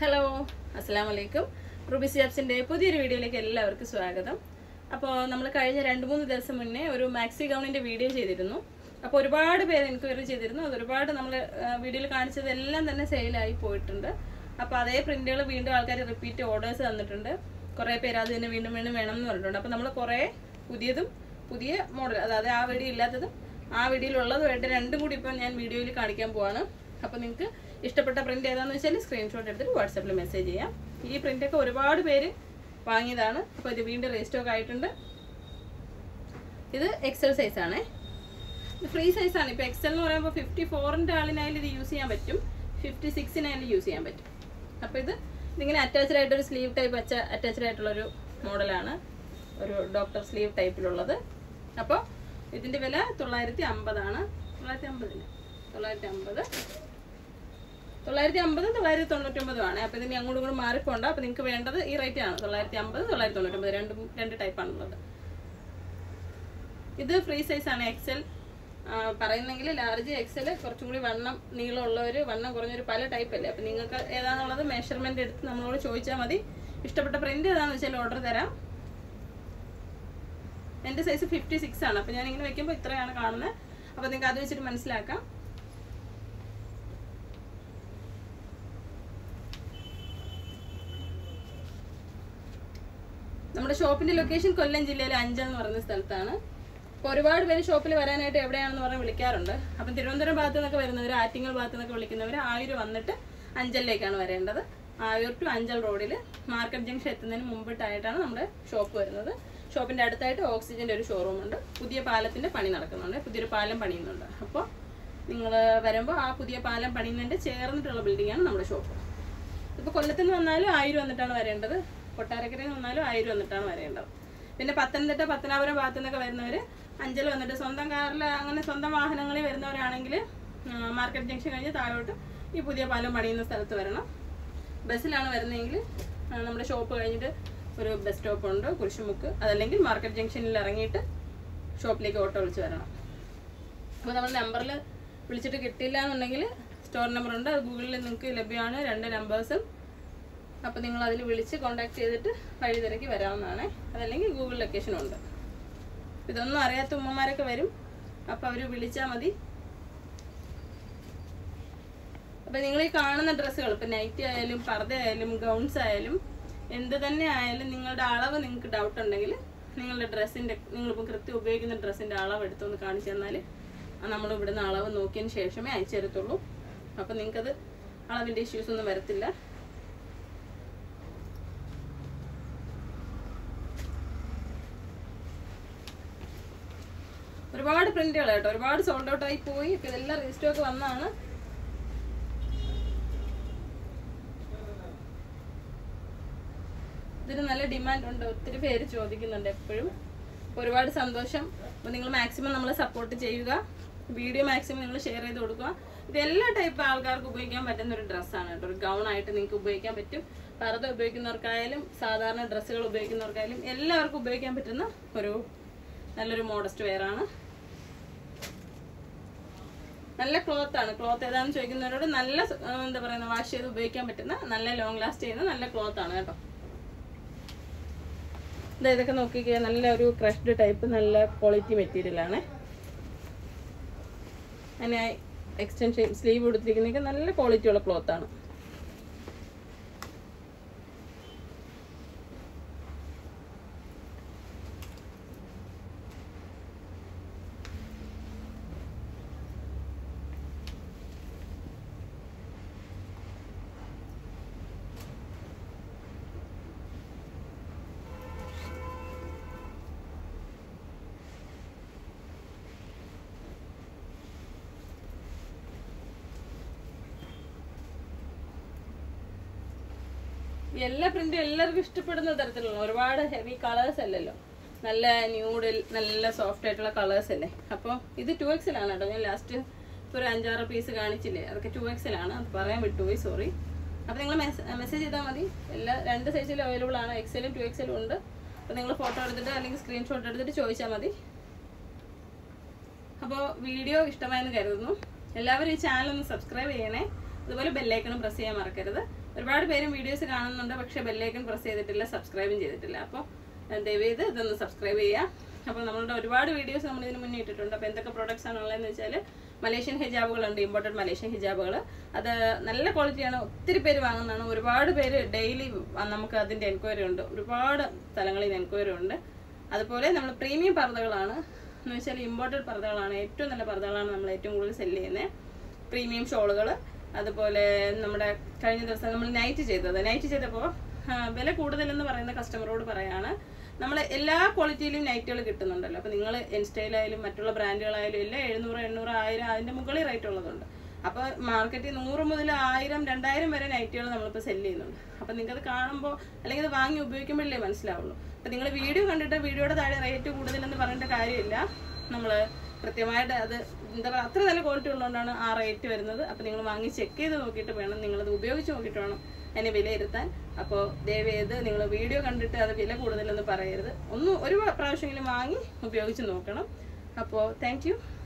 hello അസ്സാം വലൈക്കും Ruby സിയാബ്സിന്റെ പുതിയൊരു വീഡിയോയിലേക്ക് എല്ലാവർക്കും സ്വാഗതം അപ്പോൾ നമ്മൾ കഴിഞ്ഞ രണ്ട് മൂന്ന് ദിവസം മുന്നേ ഒരു മാക്സി ഗൗണിന്റെ വീഡിയോ ചെയ്തിരുന്നു അപ്പോൾ ഒരുപാട് പേര് എൻക്വയറി ചെയ്തിരുന്നു അത് ഒരുപാട് നമ്മൾ വീഡിയോയിൽ കാണിച്ചതെല്ലാം തന്നെ സെയിലായി പോയിട്ടുണ്ട് അപ്പോൾ അതേ പ്രിന്റുകൾ വീണ്ടും ആൾക്കാർ റിപ്പീറ്റ് ഓർഡേഴ്സ് തന്നിട്ടുണ്ട് കുറേ പേര് അത് തന്നെ വീണ്ടും വീണ്ടും വേണം എന്ന് പറഞ്ഞിട്ടുണ്ട് അപ്പോൾ നമ്മൾ കുറേ പുതിയതും പുതിയ മോഡൽ അതായത് ആ വീഡിയോ ഇല്ലാത്തതും ആ വീഡിയോയിലുള്ളതുമായിട്ട് രണ്ടും കൂടി ഇപ്പോൾ ഞാൻ വീഡിയോയിൽ കാണിക്കാൻ പോവാണ് അപ്പോൾ നിങ്ങൾക്ക് ഇഷ്ടപ്പെട്ട പ്രിന്റ് ഏതാണെന്ന് വെച്ചാൽ സ്ക്രീൻഷോട്ട് എടുത്തിട്ട് വാട്സാപ്പിൽ മെസ്സേജ് ചെയ്യാം ഈ പ്രിന്റൊക്കെ ഒരുപാട് പേര് വാങ്ങിയതാണ് അപ്പോൾ ഇത് വീണ്ടും റീസ്റ്റോക്ക് ആയിട്ടുണ്ട് ഇത് എക്സൽ സൈസ് ആണേ ഇത് ഫ്രീ സൈസ് ആണ് ഇപ്പോൾ എക്സൽ എന്ന് പറയുമ്പോൾ ഫിഫ്റ്റി ഫോറിൻ്റെ ആളിനായാലും ഇത് യൂസ് ചെയ്യാൻ പറ്റും ഫിഫ്റ്റി സിക്സിനായാലും യൂസ് ചെയ്യാൻ പറ്റും അപ്പോൾ ഇത് ഇതിങ്ങനെ അറ്റാച്ച്ഡ് ആയിട്ടൊരു സ്ലീവ് ടൈപ്പ് വെച്ച അറ്റാച്ച്ഡ് ആയിട്ടുള്ളൊരു മോഡലാണ് ഒരു ഡോക്ടർ സ്ലീവ് ടൈപ്പിലുള്ളത് അപ്പോൾ ഇതിൻ്റെ വില തൊള്ളായിരത്തി അമ്പതാണ് തൊള്ളായിരത്തി അമ്പതിന് തൊള്ളായിരത്തി അമ്പത് തൊള്ളായിരത്തി അമ്പത് തൊള്ളായിരത്തി തൊണ്ണൂറ്റൊമ്പതും ആണ് അപ്പോൾ ഇതിന് അങ്ങോട്ടും ഇങ്ങോട്ടും മാറിപ്പോണ്ട അപ്പോൾ നിങ്ങൾക്ക് വേണ്ടത് ഈ റേറ്റ് ആണ് തൊള്ളായിരത്തി അമ്പത് തൊള്ളായിരത്തി തൊണ്ണൂറ്റൊമ്പത് രണ്ട് രണ്ട് ടൈപ്പാണുള്ളത് ഇത് ഫ്രീ സൈസ് ആണ് എക്സൽ പറയുന്നെങ്കിൽ ലാർജ് എക്സൽ കുറച്ചും കൂടി വണ്ണം നീളമുള്ളവർ വണ്ണം കുറഞ്ഞൊരു പല ടൈപ്പ് അല്ലേ അപ്പം നിങ്ങൾക്ക് ഏതാണെന്നുള്ളത് മെഷർമെന്റ് എടുത്ത് നമ്മളോട് ചോദിച്ചാൽ മതി ഇഷ്ടപ്പെട്ട പ്രിന്റ് ഏതാണെന്ന് വെച്ചാൽ ഓർഡർ തരാം എൻ്റെ സൈസ് ഫിഫ്റ്റി സിക്സ് ആണ് അപ്പം ഞാൻ ഇങ്ങനെ വെക്കുമ്പോൾ ഇത്രയാണ് കാണുന്നത് അപ്പം നിങ്ങൾക്ക് അത് വെച്ചിട്ട് മനസ്സിലാക്കാം നമ്മുടെ ഷോപ്പിന്റെ ലൊക്കേഷൻ കൊല്ലം ജില്ലയിലെ അഞ്ചൽ എന്ന് പറയുന്ന സ്ഥലത്താണ് അപ്പോൾ ഒരുപാട് പേര് ഷോപ്പിൽ വരാനായിട്ട് എവിടെയാണെന്ന് പറഞ്ഞ് വിളിക്കാറുണ്ട് അപ്പം തിരുവനന്തപുരം ഭാഗത്തു നിന്നൊക്കെ വരുന്നവർ ആറ്റിങ്ങൽ ഭാഗത്തു നിന്നൊക്കെ വിളിക്കുന്നവർ ആയൂർ വന്നിട്ട് അഞ്ചലിലേക്കാണ് വരേണ്ടത് ആയൂർ ടു അഞ്ചൽ റോഡിൽ മാർക്കറ്റ് ജംഗ്ഷൻ എത്തുന്നതിന് മുമ്പിട്ടായിട്ടാണ് നമ്മുടെ ഷോപ്പ് വരുന്നത് ഷോപ്പിന്റെ അടുത്തായിട്ട് ഓക്സിജന്റെ ഒരു ഷോറൂം ഉണ്ട് പുതിയ പാലത്തിന്റെ പണി നടക്കുന്നുണ്ട് പുതിയൊരു പാലം പണിയുന്നുണ്ട് അപ്പോൾ നിങ്ങൾ വരുമ്പോൾ ആ പുതിയ പാലം പണിയുന്നതിന്റെ ചേർന്നിട്ടുള്ള ബിൽഡിംഗ് ആണ് നമ്മുടെ ഷോപ്പ് ഇപ്പോൾ കൊല്ലത്ത് നിന്ന് വന്നാലും ആയിരം വന്നിട്ടാണ് വരേണ്ടത് കൊട്ടാരക്കരയിൽ നിന്ന് വന്നാലും ആയിരം വന്നിട്ടാണ് വരേണ്ടത് പിന്നെ പത്തനംതിട്ട പത്തനാപുരം ഭാഗത്തു നിന്നൊക്കെ വരുന്നവർ അഞ്ചൽ വന്നിട്ട് സ്വന്തം കാറിൽ അങ്ങനെ സ്വന്തം വാഹനങ്ങളിൽ വരുന്നവരാണെങ്കിൽ മാർക്കറ്റ് ജംഗ്ഷൻ കഴിഞ്ഞ് താഴോട്ട് ഈ പുതിയ പാലം പണിയുന്ന സ്ഥലത്ത് വരണം ബസ്സിലാണ് വരുന്നതെങ്കിൽ ആ, നമ്മുടെ ഷോപ്പ് കഴിഞ്ഞിട്ട് ഒരു ബസ് സ്റ്റോപ്പ് ഉണ്ട് കുരിശുമുക്ക് അതല്ലെങ്കിൽ മാർക്കറ്റ് ജംഗ്ഷനിൽ ഇറങ്ങിയിട്ട് ഷോപ്പിലേക്ക് ഓട്ടോ വിളിച്ച് വരണം അപ്പോൾ നമ്മൾ നമ്പറിൽ വിളിച്ചിട്ട് കിട്ടിയില്ല എന്നുണ്ടെങ്കിൽ സ്റ്റോർ നമ്പർ ഉണ്ട് അത് ഗൂഗിളിൽ നിങ്ങൾക്ക് ലഭ്യമാണ് രണ്ട് നമ്പേഴ്സും അപ്പോൾ നിങ്ങൾ അതിൽ വിളിച്ച് കോൺടാക്ട് ചെയ്തിട്ട് വഴി തിരക്കി വരാവുന്നതാണ് അതല്ലെങ്കിൽ ഗൂഗിൾ ലൊക്കേഷനും ഉണ്ട് ഇതൊന്നും അറിയാത്ത ഉമ്മമാരൊക്കെ വരും അപ്പോൾ അവർ വിളിച്ചാൽ മതി അപ്പോൾ നിങ്ങൾ ഈ കാണുന്ന ഡ്രസ്സുകൾ ഇപ്പം നൈറ്റി ആയാലും പർദ്ദ ആയാലും ഗൗൺസ് ആയാലും എന്ത് തന്നെ ആയാലും നിങ്ങളുടെ അളവ് നിങ്ങൾക്ക് ഡൗട്ട് ഉണ്ടെങ്കിൽ നിങ്ങളുടെ ഡ്രസ്സിൻ്റെ നിങ്ങളിപ്പോൾ കൃത്യം ഉപയോഗിക്കുന്ന ഡ്രസ്സിൻ്റെ അളവ് എടുത്തൊന്ന് കാണിച്ചു തന്നാൽ നമ്മൾ ഇവിടുന്ന് അളവ് നോക്കിയതിന് ശേഷമേ അയച്ചു തരത്തുള്ളൂ അപ്പോൾ നിങ്ങൾക്കത് അളവിൻ്റെ ഇഷ്യൂസ് ഒന്നും വരത്തില്ല ഒരുപാട് പ്രിന്റുകൾ കേട്ടോ ഒരുപാട് സോൾഡ് ഔട്ട് ആയി പോയി ഇപ്പൊ ഇതെല്ലാം റീസ്റ്റോക്ക് വന്നാണ് ഇതിന് നല്ല ഡിമാൻഡ് ഉണ്ട് ഒത്തിരി പേര് ചോദിക്കുന്നുണ്ട് എപ്പോഴും ഒരുപാട് സന്തോഷം അപ്പോൾ നിങ്ങൾ മാക്സിമം നമ്മളെ സപ്പോർട്ട് ചെയ്യുക വീഡിയോ മാക്സിമം നിങ്ങൾ ഷെയർ ചെയ്ത് കൊടുക്കുക ഇത് എല്ലാ ടൈപ്പ് ആൾക്കാർക്ക് ഉപയോഗിക്കാൻ പറ്റുന്ന ഒരു ഡ്രസ്സാണ് കേട്ടോ ഒരു ഗൗൺ ആയിട്ട് നിങ്ങൾക്ക് ഉപയോഗിക്കാൻ പറ്റും പർദ്ദ ഉപയോഗിക്കുന്നവർക്കായാലും സാധാരണ ഡ്രസ്സുകൾ ഉപയോഗിക്കുന്നവർക്കായാലും എല്ലാവർക്കും ഉപയോഗിക്കാൻ പറ്റുന്ന ഒരു നല്ലൊരു മോഡസ്റ്റ് വെയർ ആണ് നല്ല ക്ലോത്ത് ആണ് ക്ലോത്ത് ഏതാണെന്ന് ചോദിക്കുന്നവരോട് നല്ല സ- ആ, എന്താ പറയുക വാഷ് ചെയ്ത് ഉപയോഗിക്കാൻ പറ്റുന്ന നല്ല ലോങ് ലാസ്റ്റ് ചെയ്യുന്ന നല്ല ക്ലോത്ത് ആണ് കേട്ടോ ദാ ഇതൊക്കെ നോക്കിക്കേ നല്ല ഒരു ക്രഷ്ഡ് ടൈപ്പ് നല്ല ക്വാളിറ്റി മെറ്റീരിയൽ ആണ് അതിന് എക്സ്റ്റൻഷൻ സ്ലീവ് കൊടുത്തിരിക്കുന്നതൊക്കെ നല്ല ക്വാളിറ്റി ഉള്ള ക്ലോത്ത് ആണ് എല്ലാ പ്രിന്റും എല്ലാവർക്കും ഇഷ്ടപ്പെടുന്ന തരത്തിലുള്ള ഒരുപാട് ഹെവി കളേഴ്സ് അല്ലല്ലോ നല്ല ന്യൂഡിൽ നല്ല സോഫ്റ്റ് ആയിട്ടുള്ള കളേഴ്സ് അല്ലേ അപ്പോൾ ഇത് ടു എക്സിലാണ് കേട്ടോ ഞാൻ ലാസ്റ്റ് ഒരു അഞ്ചാറ് പീസ് കാണിച്ചില്ലേ അതൊക്കെ ടു എക്സിലാണ് അത് പറയാൻ വിട്ടുപോയി സോറി അപ്പോൾ നിങ്ങൾ മെസ്സേജ് ചെയ്താൽ മതി എല്ലാ രണ്ട് സൈസിലും അവൈലബിൾ ആണ് എക്സലും ടു എക്സലും ഉണ്ട് അപ്പോൾ നിങ്ങൾ ഫോട്ടോ എടുത്തിട്ട് അല്ലെങ്കിൽ സ്ക്രീൻഷോട്ട് എടുത്തിട്ട് ചോദിച്ചാൽ മതി അപ്പോൾ വീഡിയോ ഇഷ്ടമായെന്ന് കരുതുന്നു എല്ലാവരും ഈ ചാനൽ ഒന്ന് സബ്സ്ക്രൈബ് ചെയ്യണേ അതുപോലെ ബെല്ലൈക്കണും പ്രസ് ചെയ്യാൻ മറക്കരുത് ഒരുപാട് പേരും വീഡിയോസ് കാണുന്നുണ്ട് പക്ഷേ ബെല്ലൈക്കൺ പ്രസ് ചെയ്തിട്ടില്ല സബ്സ്ക്രൈബും ചെയ്തിട്ടില്ല അപ്പോൾ ദയവ് ചെയ്ത് ഇതൊന്ന് സബ്സ്ക്രൈബ് ചെയ്യുക അപ്പോൾ നമ്മളുടെ ഒരുപാട് വീഡിയോസ് നമ്മൾ ഇതിന് മുന്നേ ഇട്ടിട്ടുണ്ട് അപ്പോൾ എന്തൊക്കെ പ്രോഡക്റ്റ്സ് ആണ് ഉള്ളതെന്ന് വെച്ചാൽ മലേഷ്യൻ ഹിജാബുകളുണ്ട് ഇമ്പോർട്ടഡ് മലേഷ്യൻ ഹിജാബുകൾ അത് നല്ല ക്വാളിറ്റിയാണ് ഒത്തിരി പേര് വാങ്ങുന്നതാണ് ഒരുപാട് പേര് ഡെയിലി നമുക്ക് അതിൻ്റെ എൻക്വയറി ഉണ്ട് ഒരുപാട് സ്ഥലങ്ങളിൽ നിന്ന് എൻക്വയറി ഉണ്ട് അതുപോലെ നമ്മൾ പ്രീമിയം പർദ്ദകളാണ് എന്ന് വെച്ചാൽ ഇമ്പോർട്ടഡ് പർദ്ദകളാണ് ഏറ്റവും നല്ല പർദ്ദകളാണ് നമ്മൾ ഏറ്റവും കൂടുതൽ സെല് ചെയ്യുന്നത് പ്രീമിയം ഷോളുകൾ അതുപോലെ നമ്മുടെ കഴിഞ്ഞ ദിവസം നമ്മൾ നൈറ്റ് ചെയ്തത് നൈറ്റ് ചെയ്തപ്പോൾ വില കൂടുതലെന്ന് പറയുന്ന കസ്റ്റമറോട് പറയാണ് നമ്മൾ എല്ലാ ക്വാളിറ്റിയിലും നൈറ്റുകൾ കിട്ടുന്നുണ്ടല്ലോ അപ്പോൾ നിങ്ങൾ ഇൻസ്റ്റയിലായാലും മറ്റുള്ള ബ്രാൻഡുകളായാലും എല്ലാം എഴുന്നൂറ് എണ്ണൂറ് ആയിരം അതിൻ്റെ മുകളിൽ റേറ്റ് ഉള്ളതുണ്ട് അപ്പോൾ മാർക്കറ്റിൽ നൂറ് മുതൽ ആയിരം രണ്ടായിരം വരെ നൈറ്റുകൾ നമ്മളിപ്പോൾ സെല് ചെയ്യുന്നുണ്ട് അപ്പോൾ നിങ്ങൾക്കത് കാണുമ്പോൾ അല്ലെങ്കിൽ അത് വാങ്ങി ഉപയോഗിക്കുമ്പോഴല്ലേ മനസ്സിലാവുള്ളൂ അപ്പോൾ നിങ്ങൾ വീഡിയോ കണ്ടിട്ട് വീഡിയോയുടെ താഴെ റേറ്റ് കൂടുതലെന്ന് പറയേണ്ട കാര്യമില്ല നമ്മൾ കൃത്യമായിട്ട് അത് എന്താ പറയുക അത്ര നല്ല ക്വാളിറ്റി ഉള്ളതുകൊണ്ടാണ് ആ റേറ്റ് വരുന്നത് അപ്പോൾ നിങ്ങൾ വാങ്ങി ചെക്ക് ചെയ്ത് നോക്കിയിട്ട് വേണം നിങ്ങളത് ഉപയോഗിച്ച് നോക്കിയിട്ട് വേണം അതിനെ വിലയിരുത്താൻ അപ്പോൾ ദയവ് ചെയ്ത് നിങ്ങൾ വീഡിയോ കണ്ടിട്ട് അത് വില കൂടുതലെന്ന് പറയരുത് ഒന്ന് ഒരു പ്രാവശ്യമെങ്കിലും വാങ്ങി ഉപയോഗിച്ച് നോക്കണം അപ്പോൾ താങ്ക് യു